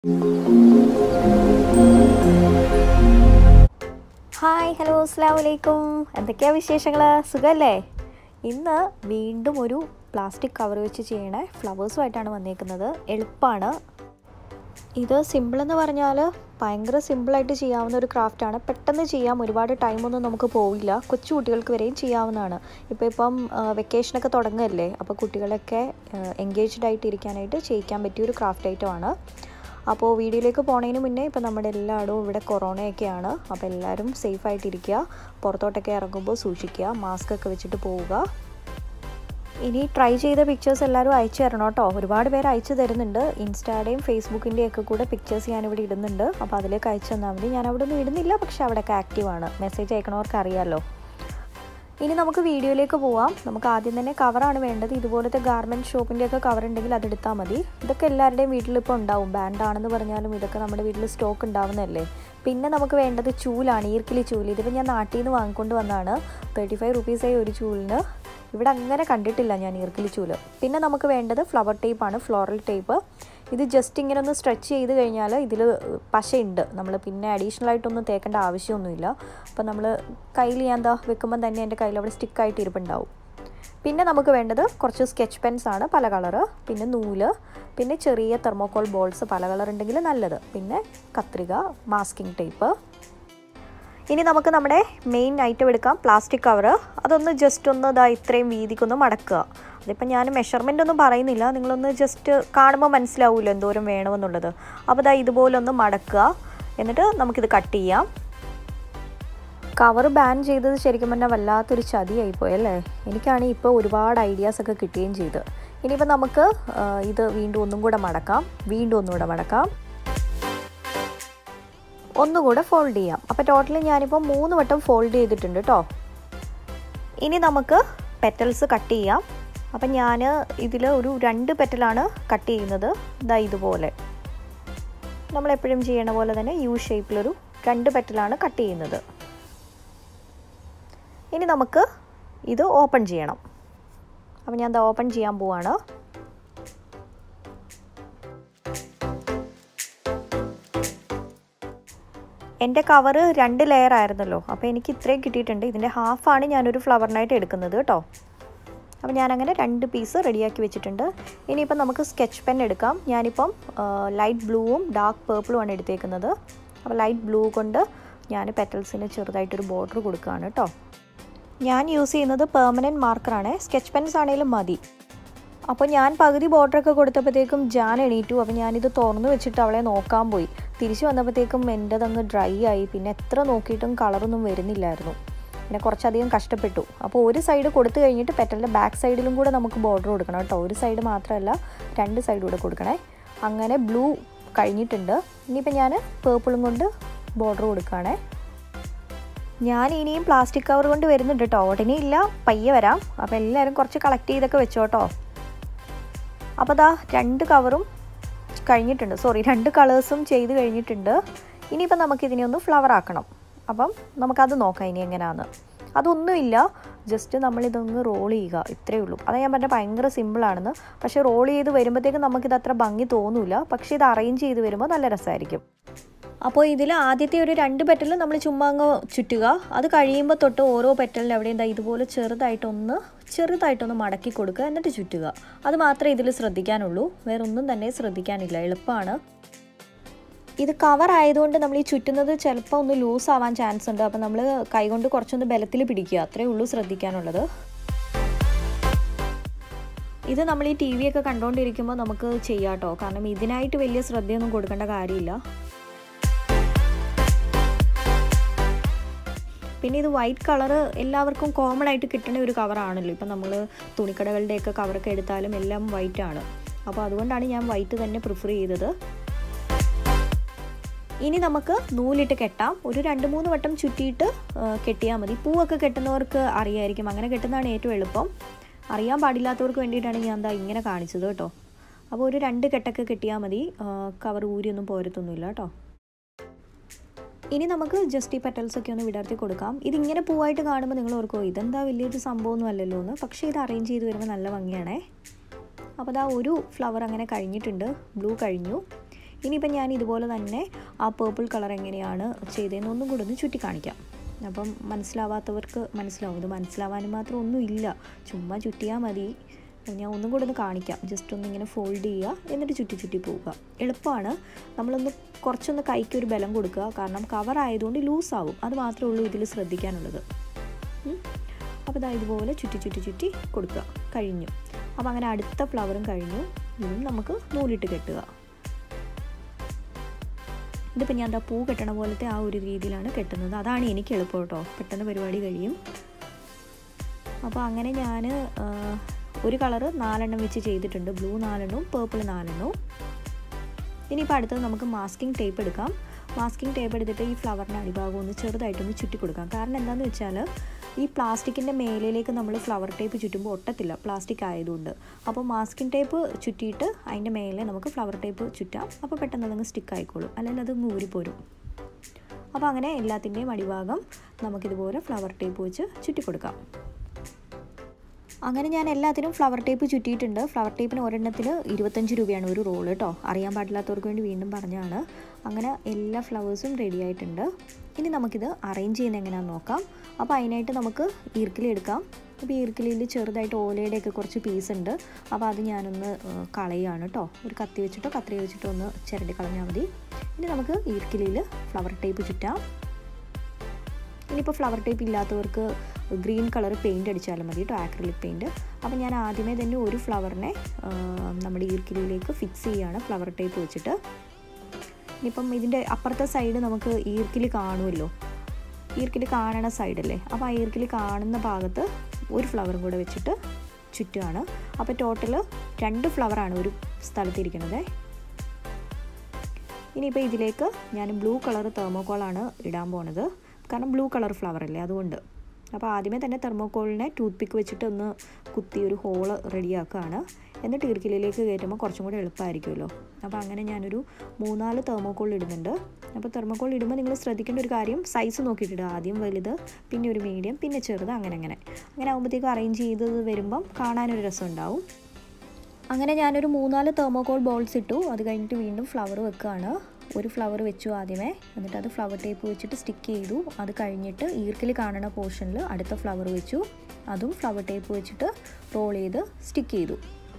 hi hello അസ്സാം വലൈക്കും എന്തൊക്കെയാണ് വിശേഷങ്ങൾ സുഖമല്ലേ ഇന്ന് വീണ്ടും ഒരു പ്ലാസ്റ്റിക് കവർ വെച്ച് ചെയ്യണ ഫ്ലവേഴ്സുമായിട്ടാണ് വന്നേക്കുന്നത് എളുപ്പമാണ് ഇത് സിമ്പിൾ എന്ന് പറഞ്ഞാൽ ഭയങ്കര സിമ്പിളായിട്ട് ചെയ്യാവുന്ന ഒരു ക്രാഫ്റ്റാണ് പെട്ടെന്ന് ചെയ്യാം ഒരുപാട് ടൈമൊന്നും നമുക്ക് പോവില്ല കൊച്ചു കുട്ടികൾക്ക് വരെയും ചെയ്യാവുന്നതാണ് ഇപ്പോൾ ഇപ്പം വെക്കേഷനൊക്കെ തുടങ്ങുകയല്ലേ അപ്പോൾ കുട്ടികളൊക്കെ എൻഗേജ്ഡ് ആയിട്ട് ഇരിക്കാനായിട്ട് ചെയ്യിക്കാൻ പറ്റിയ ഒരു ക്രാഫ്റ്റ് ഐറ്റമാണ് അപ്പോൾ വീഡിയോയിലേക്ക് പോണതിന് മുന്നേ ഇപ്പോൾ നമ്മുടെ എല്ലായിടവും ഇവിടെ കൊറോണയൊക്കെയാണ് അപ്പോൾ എല്ലാവരും സേഫായിട്ടിരിക്കുക പുറത്തോട്ടൊക്കെ ഇറങ്ങുമ്പോൾ സൂക്ഷിക്കുക മാസ്ക് ഒക്കെ വെച്ചിട്ട് പോവുക ഇനി ട്രൈ ചെയ്ത പിക്ചേഴ്സ് എല്ലാവരും അയച്ചു തരണം കേട്ടോ ഒരുപാട് പേര് അയച്ചു തരുന്നുണ്ട് ഇൻസ്റ്റായുടെയും ഫേസ്ബുക്കിൻ്റെയും ഒക്കെ കൂടെ പിക്ചേഴ്സ് ഞാനിവിടെ ഇടുന്നുണ്ട് അപ്പോൾ അതിലേക്ക് അയച്ചു തന്നാൽ മതി ഞാൻ അവിടെ ഒന്നും ഇടുന്നില്ല പക്ഷേ അവിടെയൊക്കെ ആക്റ്റീവാണ് മെസ്സേജ് അയക്കണവർക്ക് അറിയാമല്ലോ ഇനി നമുക്ക് വീഡിയോയിലേക്ക് പോവാം നമുക്ക് ആദ്യം തന്നെ കവറാണ് വേണ്ടത് ഇതുപോലത്തെ ഗാർമെൻറ്റ് ഷോപ്പിൻ്റെ ഒക്കെ കവർ ഉണ്ടെങ്കിൽ അതെടുത്താൽ മതി ഇതൊക്കെ എല്ലാവരുടെയും വീട്ടിൽ ഇപ്പോൾ ഉണ്ടാവും ബാൻഡാണെന്ന് പറഞ്ഞാലും ഇതൊക്കെ നമ്മുടെ വീട്ടിൽ സ്റ്റോക്ക് ഉണ്ടാവുന്നതല്ലേ പിന്നെ നമുക്ക് വേണ്ടത് ചൂലാണ് ഈർക്കിലി ചൂല് ഇതിപ്പോൾ ഞാൻ നാട്ടിൽ നിന്ന് വാങ്ങിക്കൊണ്ട് വന്നതാണ് തേർട്ടി ഫൈവ് റുപ്പീസായി ഒരു ചൂലിന് ഇവിടെ അങ്ങനെ കണ്ടിട്ടില്ല ഞാൻ ഈർക്കിലി ചൂല് പിന്നെ നമുക്ക് വേണ്ടത് ഫ്ലവർ ടേപ്പാണ് ഫ്ലോറൽ ടേപ്പ് ഇത് ജസ്റ്റ് ഇങ്ങനെ ഒന്ന് സ്ട്രെച്ച് ചെയ്ത് കഴിഞ്ഞാൽ ഇതിൽ പശയുണ്ട് നമ്മൾ പിന്നെ അഡീഷണൽ ആയിട്ടൊന്നും തേക്കേണ്ട ആവശ്യമൊന്നുമില്ല അപ്പോൾ നമ്മൾ കയ്യിൽ ഞാൻ എന്താ വെക്കുമ്പം തന്നെ എൻ്റെ കയ്യിൽ അവിടെ സ്റ്റിക്കായിട്ട് ഇരിപ്പുണ്ടാവും പിന്നെ നമുക്ക് വേണ്ടത് കുറച്ച് സ്കെച്ച് പെൻസ് ആണ് പല കളറ് പിന്നെ നൂല് പിന്നെ ചെറിയ തെർമോക്കോൾ ബോൾസ് പല കളർ ഉണ്ടെങ്കിൽ നല്ലത് പിന്നെ കത്രിക മാസ്കിംഗ് ടേപ്പ് ഇനി നമുക്ക് നമ്മുടെ മെയിൻ ഐറ്റം എടുക്കാം പ്ലാസ്റ്റിക് കവർ അതൊന്ന് ജസ്റ്റ് ഒന്ന് ഇതാ ഇത്രയും വീതിക്കൊന്ന് മടക്കുക അതിപ്പോൾ ഞാൻ മെഷർമെൻ്റ് ഒന്നും പറയുന്നില്ല നിങ്ങളൊന്ന് ജസ്റ്റ് കാണുമ്പോൾ മനസ്സിലാവുമല്ലോ എന്തോരം വേണമെന്നുള്ളത് അപ്പോൾ ഇതാ ഇതുപോലെ ഒന്ന് മടക്കുക എന്നിട്ട് നമുക്കിത് കട്ട് ചെയ്യാം കവർ ബാൻ ചെയ്തത് ശരിക്കും പറഞ്ഞാൽ വല്ലാത്തൊരു ചതിയായിപ്പോയി അല്ലേ എനിക്കാണെങ്കിൽ ഇപ്പോൾ ഒരുപാട് ഐഡിയാസൊക്കെ കിട്ടുകയും ചെയ്ത് ഇനിയിപ്പോൾ നമുക്ക് ഇത് വീണ്ടും ഒന്നും കൂടെ മടക്കാം വീണ്ടും ഒന്നുകൂടെ മടക്കാം ഒന്നുകൂടെ ഫോൾഡ് ചെയ്യാം അപ്പോൾ ടോട്ടൽ ഞാനിപ്പോൾ മൂന്ന് വട്ടം ഫോൾഡ് ചെയ്തിട്ടുണ്ട് കേട്ടോ ഇനി നമുക്ക് പെറ്റൽസ് കട്ട് ചെയ്യാം അപ്പം ഞാൻ ഇതിൽ ഒരു രണ്ട് പെറ്റലാണ് കട്ട് ചെയ്യുന്നത് ഇതാ ഇതുപോലെ നമ്മളെപ്പോഴും ചെയ്യണ പോലെ തന്നെ യു ഷേപ്പിലൊരു രണ്ട് പെറ്റലാണ് കട്ട് ചെയ്യുന്നത് ഇനി നമുക്ക് ഇത് ഓപ്പൺ ചെയ്യണം അപ്പം ഞാൻ ഇത് ഓപ്പൺ ചെയ്യാൻ പോവാണ് എൻ്റെ കവർ രണ്ട് ലെയർ ആയിരുന്നല്ലോ അപ്പോൾ എനിക്ക് ഇത്രയും കിട്ടിയിട്ടുണ്ട് ഇതിൻ്റെ ഹാഫാണ് ഞാനൊരു ഫ്ലവറിനായിട്ട് എടുക്കുന്നത് കേട്ടോ അപ്പോൾ ഞാനങ്ങനെ രണ്ട് പീസ് റെഡിയാക്കി വെച്ചിട്ടുണ്ട് ഇനിയിപ്പം നമുക്ക് സ്കെച്ച് പെൻ എടുക്കാം ഞാനിപ്പം ലൈറ്റ് ബ്ലൂവും ഡാർക്ക് പേർപ്പിളുമാണ് എടുത്തേക്കുന്നത് അപ്പോൾ ലൈറ്റ് ബ്ലൂ കൊണ്ട് ഞാൻ പെറ്റൽസിന് ചെറുതായിട്ടൊരു ബോർഡർ കൊടുക്കുകയാണ് കേട്ടോ ഞാൻ യൂസ് ചെയ്യുന്നത് പെർമനൻറ്റ് മാർക്കറാണ് സ്കെച്ച് പെൻസ് ആണെങ്കിലും മതി അപ്പോൾ ഞാൻ പകുതി ബോർഡറൊക്കെ കൊടുത്തപ്പോഴത്തേക്കും ജാൻ എണീറ്റു അപ്പോൾ ഞാനിത് തുറന്നു വെച്ചിട്ട് അവളെ നോക്കാൻ പോയി തിരിച്ചു വന്നപ്പോഴത്തേക്കും എൻ്റെതങ്ങ് ഡ്രൈ ആയി പിന്നെ എത്ര നോക്കിയിട്ടും കളറൊന്നും വരുന്നില്ലായിരുന്നു പിന്നെ കുറച്ചധികം കഷ്ടപ്പെട്ടു അപ്പോൾ ഒരു സൈഡ് കൊടുത്തു കഴിഞ്ഞിട്ട് പെറ്റലിൻ്റെ ബാക്ക് സൈഡിലും കൂടെ നമുക്ക് ബോർഡർ കൊടുക്കണം കേട്ടോ ഒരു സൈഡ് മാത്രമല്ല രണ്ട് സൈഡ് കൂടെ കൊടുക്കണേ അങ്ങനെ ബ്ലൂ കഴിഞ്ഞിട്ടുണ്ട് ഇനിയിപ്പോൾ ഞാൻ പേർപ്പിളും കൊണ്ട് ബോർഡർ കൊടുക്കുകയാണേ ഞാൻ ഇനിയും പ്ലാസ്റ്റിക് കവർ കൊണ്ട് വരുന്നുണ്ട് കേട്ടോ ഉടനെ ഇല്ല പയ്യെ വരാം അപ്പോൾ എല്ലാവരും കുറച്ച് കളക്ട് ചെയ്തൊക്കെ വെച്ചോട്ടോ അപ്പോൾ ദാ രണ്ട് കവറും കഴിഞ്ഞിട്ടുണ്ട് സോറി രണ്ട് കളേഴ്സും ചെയ്ത് കഴിഞ്ഞിട്ടുണ്ട് ഇനിയിപ്പോൾ നമുക്കിതിനെ ഒന്ന് ഫ്ലവർ ആക്കണം അപ്പം നമുക്കത് നോക്കാം ഇനി എങ്ങനെയാണെന്ന് അതൊന്നുമില്ല ജസ്റ്റ് നമ്മളിതൊന്ന് റോൾ ചെയ്യുക ഇത്രയേ ഉള്ളൂ അത് ഞാൻ പറഞ്ഞ ഭയങ്കര സിമ്പിളാണെന്ന് പക്ഷേ റോൾ ചെയ്ത് വരുമ്പോഴത്തേക്കും നമുക്കിത് അത്ര ഭംഗി തോന്നില്ല പക്ഷേ ഇത് അറേഞ്ച് ചെയ്ത് വരുമ്പോൾ നല്ല രസമായിരിക്കും അപ്പോൾ ഇതിൽ ആദ്യത്തെ ഒരു രണ്ട് പെറ്റൽ നമ്മൾ ചുമ്മാ അങ്ങ് ചുറ്റുക അത് കഴിയുമ്പോൾ തൊട്ട് ഓരോ പെറ്റലിൻ്റെ അവിടെ എന്താ ഇതുപോലെ ചെറുതായിട്ടൊന്ന് ചെറുതായിട്ടൊന്ന് മടക്കി കൊടുക്കുക എന്നിട്ട് ചുറ്റുക അത് മാത്രമേ ഇതിൽ ശ്രദ്ധിക്കാനുള്ളൂ വേറെ ഒന്നും തന്നെ ശ്രദ്ധിക്കാനില്ല എളുപ്പമാണ് ഇത് കവർ ആയതുകൊണ്ട് നമ്മൾ ഈ ചുറ്റുന്നത് ചിലപ്പോൾ ഒന്ന് ലൂസ് ആവാൻ ചാൻസ് ഉണ്ട് അപ്പോൾ നമ്മൾ കൈകൊണ്ട് കുറച്ചൊന്ന് ബലത്തിൽ പിടിക്കുക അത്രേ ഉള്ളൂ ശ്രദ്ധിക്കാനുള്ളത് ഇത് നമ്മൾ ഈ ടി വി ഒക്കെ കണ്ടുകൊണ്ടിരിക്കുമ്പോൾ നമുക്ക് ചെയ്യാം കേട്ടോ കാരണം ഇതിനായിട്ട് വലിയ ശ്രദ്ധയൊന്നും കൊടുക്കേണ്ട കാര്യമില്ല പിന്നെ ഇത് വൈറ്റ് കളർ എല്ലാവർക്കും കോമൺ ആയിട്ട് കിട്ടുന്ന ഒരു കവറാണല്ലോ ഇപ്പം നമ്മൾ തുണിക്കടകളുടെയൊക്കെ കവറൊക്കെ എടുത്താലും എല്ലാം വൈറ്റ് ആണ് അപ്പോൾ അതുകൊണ്ടാണ് ഞാൻ വൈറ്റ് തന്നെ പ്രിഫർ ചെയ്തത് ഇനി നമുക്ക് നൂലിട്ട് കെട്ടാം ഒരു രണ്ട് മൂന്ന് വട്ടം ചുറ്റിയിട്ട് കെട്ടിയാൽ മതി പൂവൊക്കെ കെട്ടുന്നവർക്ക് അറിയായിരിക്കും അങ്ങനെ കെട്ടുന്നതാണ് ഏറ്റവും എളുപ്പം അറിയാൻ പാടില്ലാത്തവർക്ക് വേണ്ടിയിട്ടാണ് ഞാൻ എന്താ ഇങ്ങനെ കാണിച്ചത് കേട്ടോ അപ്പോൾ ഒരു രണ്ട് കെട്ടൊക്കെ കെട്ടിയാൽ മതി കവർ ഊരിയൊന്നും പോരത്തൊന്നുമില്ല കേട്ടോ ഇനി നമുക്ക് ജസ്റ്റ് ഈ പെറ്റൽസ് ഒക്കെ ഒന്ന് വിടർത്തി കൊടുക്കാം ഇതിങ്ങനെ പൂവായിട്ട് കാണുമ്പോൾ നിങ്ങൾ ഓർക്കുമോ ഇതെന്താ വലിയൊരു സംഭവമൊന്നും അല്ലല്ലോ എന്ന് പക്ഷേ ഇത് അറേഞ്ച് ചെയ്ത് വരുമ്പോൾ നല്ല ഭംഗിയാണേ അപ്പോൾ അതാ ഒരു ഫ്ലവർ അങ്ങനെ കഴിഞ്ഞിട്ടുണ്ട് ബ്ലൂ കഴിഞ്ഞു ഇനിയിപ്പം ഞാൻ ഇതുപോലെ തന്നെ ആ പേർപ്പിൾ കളർ എങ്ങനെയാണ് ചെയ്തതെന്ന് ഒന്നും കൂടെ ഒന്ന് ചുറ്റി കാണിക്കാം അപ്പം മനസ്സിലാവാത്തവർക്ക് മനസ്സിലാവും ഇത് മനസ്സിലാവാനും മാത്രം ഒന്നും ഇല്ല ചുമ്മാ ചുറ്റിയാൽ മതി ഞാൻ ഒന്നും കൂടെ ഒന്ന് കാണിക്കാം ജസ്റ്റ് ഒന്ന് ഇങ്ങനെ ഫോൾഡ് ചെയ്യുക എന്നിട്ട് ചുറ്റി ചുറ്റി പോവുക എളുപ്പമാണ് നമ്മളൊന്ന് കുറച്ചൊന്ന് കൈക്ക് ഒരു ബലം കൊടുക്കുക കാരണം കവർ ആയതുകൊണ്ട് ലൂസാവും അത് മാത്രമേ ഉള്ളൂ ഇതിൽ ശ്രദ്ധിക്കാനുള്ളത് അപ്പോൾ ഇതാ ഇതുപോലെ ചുറ്റി ചുറ്റി ചുറ്റി കൊടുക്കുക കഴിഞ്ഞു അപ്പോൾ അങ്ങനെ അടുത്ത ഫ്ലവറും കഴിഞ്ഞു ഇതും നമുക്ക് നൂലിട്ട് കെട്ടുക ഇതിപ്പോൾ ഞാൻ എന്താ പൂ കെട്ടണ പോലത്തെ ആ ഒരു രീതിയിലാണ് കെട്ടുന്നത് അതാണ് എനിക്ക് എളുപ്പം കേട്ടോ പെട്ടെന്ന് പരിപാടി കഴിയും അപ്പോൾ അങ്ങനെ ഞാൻ ഒരു കളറ് നാലെണ്ണം വെച്ച് ചെയ്തിട്ടുണ്ട് ബ്ലൂ നാലെണ്ണവും പേർപ്പിൾ നാലെണ്ണവും ഇനിയിപ്പോൾ അടുത്തത് നമുക്ക് മാസ്കിംഗ് ടേപ്പ് എടുക്കാം മാസ്കിംഗ് ടേപ്പ് എടുത്തിട്ട് ഈ ഫ്ലവറിൻ്റെ അടിഭാഗം ഒന്ന് ചെറുതായിട്ടൊന്ന് ചുറ്റി കൊടുക്കാം കാരണം എന്താണെന്ന് വെച്ചാൽ ഈ പ്ലാസ്റ്റിക്കിൻ്റെ മേലിലേക്ക് നമ്മൾ ഫ്ലവർ ടേപ്പ് ചുറ്റുമ്പോൾ ഒട്ടത്തില്ല പ്ലാസ്റ്റിക് ആയതുകൊണ്ട് അപ്പോൾ മാസ്കിംഗ് ടേപ്പ് ചുറ്റിയിട്ട് അതിൻ്റെ മേലെ നമുക്ക് ഫ്ലവർ ടേപ്പ് ചുറ്റാം അപ്പോൾ പെട്ടെന്ന് അതങ്ങ് സ്റ്റിക്ക് ആയിക്കോളും അല്ലെങ്കിൽ അത് ഊരിപ്പോരും അപ്പോൾ അങ്ങനെ എല്ലാത്തിൻ്റെയും അടിഭാഗം നമുക്കിതുപോലെ ഫ്ലവർ ടേപ്പ് വെച്ച് ചുറ്റി കൊടുക്കാം അങ്ങനെ ഞാൻ എല്ലാത്തിനും ഫ്ലവർ ടേപ്പ് ചുറ്റിയിട്ടുണ്ട് ഫ്ലവർ ടേപ്പിന് ഒരെണ്ണത്തിന് ഇരുപത്തഞ്ച് രൂപയാണ് ഒരു റോൾ കേട്ടോ അറിയാൻ പാടില്ലാത്തവർക്ക് വേണ്ടി വീണ്ടും പറഞ്ഞതാണ് അങ്ങനെ എല്ലാ ഫ്ലവേഴ്സും റെഡി ആയിട്ടുണ്ട് ഇനി നമുക്കിത് അറേഞ്ച് ചെയ്യുന്നത് എങ്ങനെയാണെന്ന് നോക്കാം അപ്പോൾ അതിനായിട്ട് നമുക്ക് ഈർക്കിലി എടുക്കാം അപ്പോൾ ഈർക്കിലിയിൽ ചെറുതായിട്ട് ഓലയുടെയൊക്കെ കുറച്ച് പീസ് ഉണ്ട് അപ്പോൾ അത് ഞാനൊന്ന് കളയുകയാണ് കേട്ടോ ഒരു കത്തി വെച്ചിട്ടോ കത്രി വെച്ചിട്ടോ ഒന്ന് ചിരണ്ടി കളഞ്ഞാൽ മതി ഇനി നമുക്ക് ഈർക്കിലിയിൽ ഫ്ലവർ ടേപ്പ് ചുറ്റാം ഇനിയിപ്പോൾ ഫ്ലവർ ടേപ്പ് ഇല്ലാത്തവർക്ക് ഗ്രീൻ കളർ പെയിൻറ് അടിച്ചാലും മതി കേട്ടോ ആക്രിലിക് പെയിൻറ് അപ്പോൾ ഞാൻ ആദ്യമേ തന്നെ ഒരു ഫ്ലവറിനെ നമ്മുടെ ഈർക്കിലിയിലേക്ക് ഫിക്സ് ചെയ്യുകയാണ് ഫ്ലവർ ടേപ്പ് വെച്ചിട്ട് ഇനിയിപ്പം ഇതിൻ്റെ അപ്പുറത്തെ സൈഡ് നമുക്ക് ഈർക്കിലി കാണുമല്ലോ ഈർക്കിലി കാണണ സൈഡല്ലേ അപ്പോൾ ആ ഈർക്കിലി കാണുന്ന ഭാഗത്ത് ഒരു ഫ്ലവറും കൂടെ വെച്ചിട്ട് ചുറ്റുമാണ് അപ്പോൾ ടോട്ടൽ രണ്ട് ഫ്ലവറാണ് ഒരു സ്ഥലത്തിരിക്കുന്നത് ഇനിയിപ്പോൾ ഇതിലേക്ക് ഞാൻ ബ്ലൂ കളർ തെർമോക്കോളാണ് ഇടാൻ പോണത് കാരണം ബ്ലൂ കളർ ഫ്ലവർ അല്ലേ അതുകൊണ്ട് അപ്പോൾ ആദ്യമേ തന്നെ തെർമോക്കോളിനെ ടൂത്ത് പിക്ക് വെച്ചിട്ട് ഒന്ന് കുത്തി ഒരു ഹോള് റെഡിയാക്കുകയാണ് എന്നിട്ട് ഈർക്കിലിലേക്ക് കയറ്റുമ്പോൾ കുറച്ചും കൂടെ എളുപ്പമായിരിക്കുമല്ലോ അപ്പോൾ അങ്ങനെ ഞാനൊരു മൂന്നാല് തെർമോക്കോൾ ഇടുന്നുണ്ട് അപ്പോൾ തെർമോക്കോൾ ഇടുമ്പോൾ നിങ്ങൾ ശ്രദ്ധിക്കേണ്ട ഒരു കാര്യം സൈസ് നോക്കിയിട്ടിടുക ആദ്യം വലുത് പിന്നെ ഒരു മീഡിയം പിന്നെ ചെറുത് അങ്ങനെ അങ്ങനെ അങ്ങനെ ആകുമ്പോഴത്തേക്കും അറേഞ്ച് ചെയ്തത് വരുമ്പം കാണാനൊരു രസം ഉണ്ടാവും അങ്ങനെ ഞാനൊരു മൂന്നാല് തെർമോക്കോൾ ബോൾസ് ഇട്ടു അത് കഴിഞ്ഞിട്ട് വീണ്ടും ഫ്ലവർ വെക്കുകയാണ് ഒരു ഫ്ലവർ വെച്ചു ആദ്യമേ എന്നിട്ട് അത് ഫ്ലവർ ടേപ്പ് വെച്ചിട്ട് സ്റ്റിക്ക് ചെയ്തു അത് കഴിഞ്ഞിട്ട് ഈർക്കിൽ കാണുന്ന പോർഷനിൽ അടുത്ത ഫ്ലവർ വെച്ചു അതും ഫ്ലവർ ടേപ്പ് വെച്ചിട്ട് റോൾ ചെയ്ത് സ്റ്റിക്ക് ചെയ്തു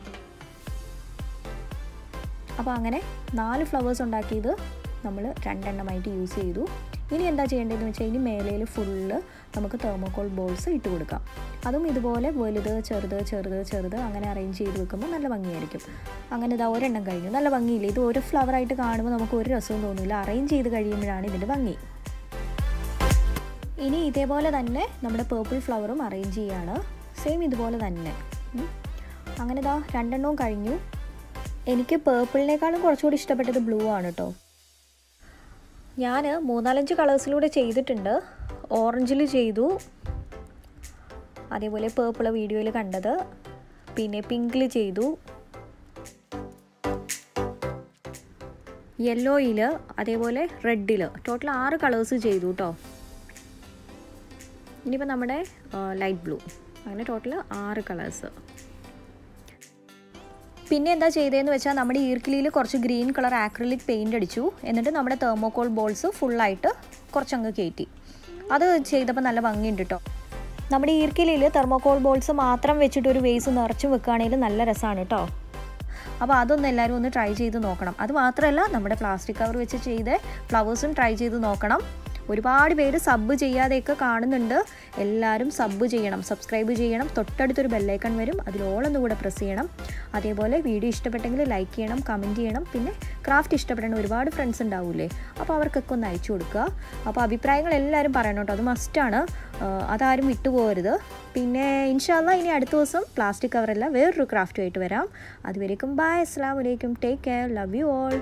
അപ്പോൾ അങ്ങനെ നാല് ഫ്ലവേഴ്സ് ഉണ്ടാക്കിയത് നമ്മൾ രണ്ടെണ്ണമായിട്ട് യൂസ് ചെയ്തു ഇനി എന്താ ചെയ്യേണ്ടതെന്ന് വെച്ചാൽ ഇനി മേലയിൽ ഫുള്ള് നമുക്ക് തെർമോക്കോൾ ബോൾസ് ഇട്ട് കൊടുക്കാം അതും ഇതുപോലെ വലുത് ചെറുത് ചെറുത് ചെറുത് അങ്ങനെ അറേഞ്ച് ചെയ്ത് വെക്കുമ്പോൾ നല്ല ഭംഗിയായിരിക്കും അങ്ങനെ ഇതാ ഒരെണ്ണം കഴിഞ്ഞു നല്ല ഭംഗിയില്ല ഇത് ഒരു ഫ്ലവറായിട്ട് കാണുമ്പോൾ നമുക്ക് ഒരു രസവും തോന്നില്ല അറേഞ്ച് ചെയ്ത് കഴിയുമ്പോഴാണ് ഇതിൻ്റെ ഭംഗി ഇനി ഇതേപോലെ തന്നെ നമ്മുടെ പേർപ്പിൾ ഫ്ലവറും അറേഞ്ച് ചെയ്യാണ് സെയിം ഇതുപോലെ തന്നെ അങ്ങനെ ഇതാ രണ്ടെണ്ണവും കഴിഞ്ഞു എനിക്ക് പേർപ്പിളിനേക്കാളും കുറച്ചുകൂടി ഇഷ്ടപ്പെട്ടത് ബ്ലൂ ആണ് കേട്ടോ ഞാൻ മൂന്നാലഞ്ച് കളേഴ്സിലൂടെ ചെയ്തിട്ടുണ്ട് ഓറഞ്ചിൽ ചെയ്തു അതേപോലെ പേർപ്പിൾ വീഡിയോയിൽ കണ്ടത് പിന്നെ പിങ്കിൽ ചെയ്തു യെല്ലോയിൽ അതേപോലെ റെഡിൽ ടോട്ടൽ ആറ് കളേഴ്സ് ചെയ്തു കേട്ടോ ഇനിയിപ്പോൾ നമ്മുടെ ലൈറ്റ് ബ്ലൂ അങ്ങനെ ടോട്ടൽ ആറ് കളേഴ്സ് പിന്നെ എന്താ ചെയ്തതെന്ന് വെച്ചാൽ നമ്മുടെ ഈർക്കിലിയിൽ കുറച്ച് ഗ്രീൻ കളർ ആക്രിലിക് പെയിൻ്റ് അടിച്ചു എന്നിട്ട് നമ്മുടെ തെർമോക്കോൾ ബോൾസ് ഫുള്ളായിട്ട് കുറച്ചങ്ങ് കയറ്റി അത് ചെയ്തപ്പോൾ നല്ല ഭംഗിയുണ്ട് കേട്ടോ നമ്മുടെ ഈർക്കിലിയിൽ തെർമോക്കോൾ ബോൾസ് മാത്രം വെച്ചിട്ട് ഒരു വേസ് നിറച്ചും വെക്കുകയാണെങ്കിൽ നല്ല രസമാണ് കേട്ടോ അപ്പോൾ അതൊന്നും എല്ലാവരും ഒന്ന് ട്രൈ ചെയ്ത് നോക്കണം അത് മാത്രമല്ല നമ്മുടെ പ്ലാസ്റ്റിക് കവർ വെച്ച് ചെയ്ത് ഫ്ലവേഴ്സും ട്രൈ ചെയ്ത് നോക്കണം ഒരുപാട് പേര് സബ് ചെയ്യാതെയൊക്കെ കാണുന്നുണ്ട് എല്ലാവരും സബ് ചെയ്യണം സബ്സ്ക്രൈബ് ചെയ്യണം തൊട്ടടുത്തൊരു ബെല്ലൈക്കൺ വരും അതിലോളൊന്ന് കൂടെ പ്രസ് ചെയ്യണം അതേപോലെ വീഡിയോ ഇഷ്ടപ്പെട്ടെങ്കിൽ ലൈക്ക് ചെയ്യണം കമൻറ്റ് ചെയ്യണം പിന്നെ ക്രാഫ്റ്റ് ഇഷ്ടപ്പെടുന്ന ഒരുപാട് ഫ്രണ്ട്സ് ഉണ്ടാവില്ലേ അപ്പോൾ അവർക്കൊക്കെ ഒന്ന് അയച്ചു കൊടുക്കുക അപ്പോൾ അഭിപ്രായങ്ങൾ എല്ലാവരും പറയണം കേട്ടോ അത് മസ്റ്റാണ് അതാരും വിട്ടുപോകരുത് പിന്നെ ഇൻഷാല്ല ഇനി അടുത്ത ദിവസം പ്ലാസ്റ്റിക് കവറല്ല വേറൊരു ക്രാഫ്റ്റുമായിട്ട് വരാം അതുവരേക്കും ബൈ അസ്സാം വലൈക്കും take care love you all